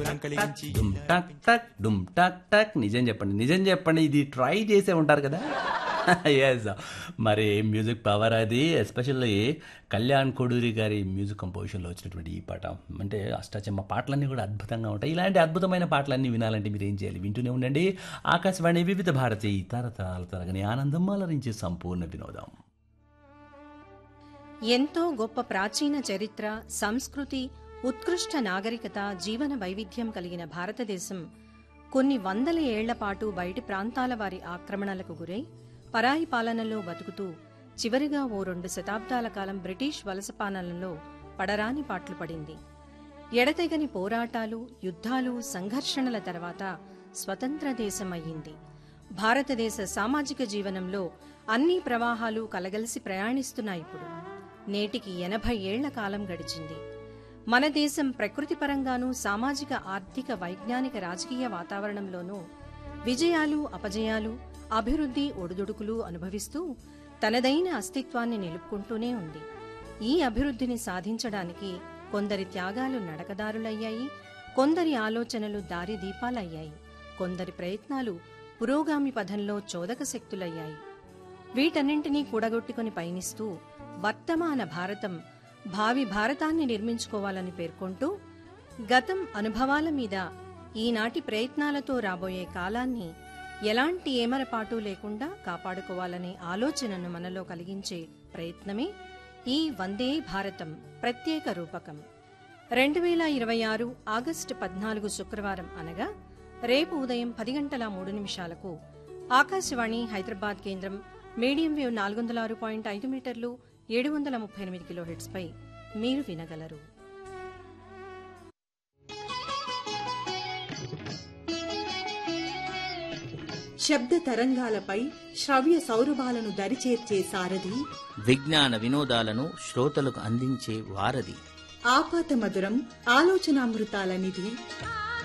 డుమ్ టక్ టక్ డుమ్ టక్ టక్ నిజం చెప్పండి నిజం చెప్పండి ఇది ట్రై చేసే ఉంటారు కదా ఎస్ మరి మ్యూజిక్ పవర్ అది ఎస్పెషల్లీ కళ్యాణ్ కొడూరి గారి మ్యూజిక్ కంపోజిషన్లో వచ్చినటువంటి ఈ పాట అంటే అష్టాచమ్మ పాటలన్నీ కూడా అద్భుతంగా ఉంటాయి ఇలాంటి అద్భుతమైన పాటలన్నీ వినాలంటే మీరు ఏం చేయాలి వింటూనే ఉండండి ఆకాశవాణి వివిధ భారతి తరతరాల తరగని ఆనందం అలరించే సంపూర్ణ వినోదం ఎంతో గొప్ప ప్రాచీన చరిత్ర సంస్కృతి ఉత్కృష్ట నాగరికత జీవన వైవిధ్యం కలిగిన భారతదేశం కొన్ని వందల ఏళ్ల పాటు బయటి ప్రాంతాల వారి ఆక్రమణలకు గురై పరాయి పాలనలో బతుకుతూ చివరిగా ఓ రెండు శతాబ్దాల కాలం బ్రిటిష్ వలస పాలనలో పడరాని పాట్లు పడింది ఎడతెగని పోరాటాలు యుద్ధాలు సంఘర్షణల తర్వాత స్వతంత్ర దేశం అయ్యింది భారతదేశ సామాజిక జీవనంలో అన్ని ప్రవాహాలు కలగలిసి ప్రయాణిస్తున్నాయి ఇప్పుడు నేటికి ఎనభై ఏళ్ల కాలం గడిచింది మన దేశం ప్రకృతిపరంగానూ సామాజిక ఆర్థిక వైజ్ఞానిక రాజకీయ వాతావరణంలోనూ విజయాలు అపజయాలు అభివృద్ధి ఒడిదుడుకులు అనుభవిస్తూ తనదైన అస్తిత్వాన్ని నిలుపుకుంటూనే ఉంది ఈ అభివృద్ధిని సాధించడానికి కొందరి త్యాగాలు నడకదారులయ్యాయి కొందరి ఆలోచనలు దారిదీపాలయ్యాయి కొందరి ప్రయత్నాలు పురోగామి పథంలో చోదక శక్తులయ్యాయి వీటన్నింటినీ కూడగొట్టుకుని పయనిస్తూ వర్తమాన భారతం భావి భారతాన్ని నిర్మించుకోవాలని పేర్కొంటూ గతం అనుభవాల మీద ఈనాటి ప్రయత్నాలతో రాబోయే కాలాన్ని ఎలాంటి ఏమరపాటు లేకుండా కాపాడుకోవాలనే ఆలోచనను మనలో కలిగించే ప్రయత్నమే ఈ వందే భారతం ప్రత్యేక రూపకం రెండు వేల ఇరవై ఆరు ఆగస్టు పద్నాలుగు శుక్రవారం అనగా రేపు ఉదయం పది గంటల మూడు నిమిషాలకు ఆకాశవాణి హైదరాబాద్ కేంద్రం మీడియం వేవ్ నాలుగు వందల ఆరు పాయింట్ ఐదు మీటర్లు ఏడు వందల ముప్పై ఎనిమిది కిలో పై మీరు వినగలరు శబ్ద తరంగాలపై శ్రవ్య సౌరభాలను దరిచేర్చే సారథి విజ్ఞాన వినోదాలను శ్రోతలకు అందించే వారధి ఆపాత మధురం ఆలోచనామృతాల నిధి